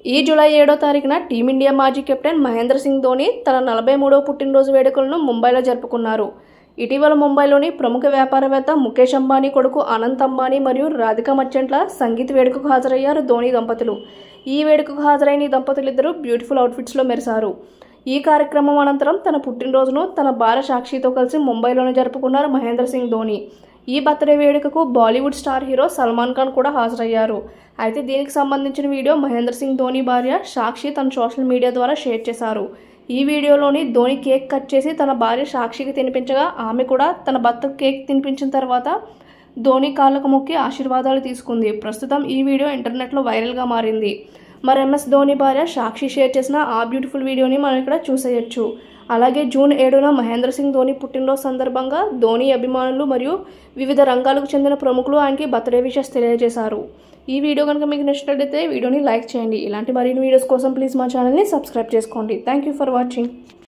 ఈ జూలై ఏడో తారీఖున టీమిండియా మాజీ కెప్టెన్ మహేంద్ర సింగ్ ధోని తన నలభై మూడవ పుట్టినరోజు వేడుకలను ముంబైలో జరుపుకున్నారు ఇటీవల ముంబైలోని ప్రముఖ వ్యాపారవేత్త ముఖేష్ అంబానీ కొడుకు అనంత్ అంబానీ మరియు రాధిక మర్చెంట్ల సంగీత్ వేడుకకు హాజరయ్యారు ధోని దంపతులు ఈ వేడుకకు హాజరైన ఈ దంపతులిద్దరూ బ్యూటిఫుల్ అవుట్ఫిట్స్లో మెరిశారు ఈ కార్యక్రమం అనంతరం తన పుట్టినరోజును తన భార్య సాక్షితో కలిసి ముంబైలోనే జరుపుకున్నారు మహేంద్ర సింగ్ ధోని ఈ బర్త్డే వేడుకకు Bollywood star hero Salman Khan కూడా హాజరయ్యారు అయితే దీనికి సంబంధించిన వీడియో మహేంద్ర సింగ్ ధోని భార్య సాక్షి తన సోషల్ మీడియా ద్వారా షేర్ చేశారు ఈ వీడియోలోని ధోని కేక్ కట్ చేసి తన భార్య సాక్షికి తినిపించగా ఆమె కూడా తన భర్తకు కేక్ తినిపించిన తర్వాత ధోని కాళ్ళకు మొక్కి ఆశీర్వాదాలు తీసుకుంది ప్రస్తుతం ఈ వీడియో ఇంటర్నెట్లో వైరల్గా మారింది మరి ఎంఎస్ ధోని భార్య సాక్షి షేర్ చేసిన ఆ బ్యూటిఫుల్ వీడియోని మనం ఇక్కడ చూసేయచ్చు అలాగే జూన్ ఏడున మహేంద్ర సింగ్ ధోని పుట్టినరోజు సందర్భంగా ధోని అభిమానులు మరియు వివిధ రంగాలకు చెందిన ప్రముఖులు ఆయనకి బర్త్డే విషెస్ తెలియజేశారు ఈ వీడియో కనుక మీకు నచ్చినట్లయితే వీడియోని లైక్ చేయండి ఇలాంటి మరిన్ని వీడియోస్ కోసం ప్లీజ్ మా ఛానల్ని సబ్స్క్రైబ్ చేసుకోండి థ్యాంక్ యూ ఫర్ వాచింగ్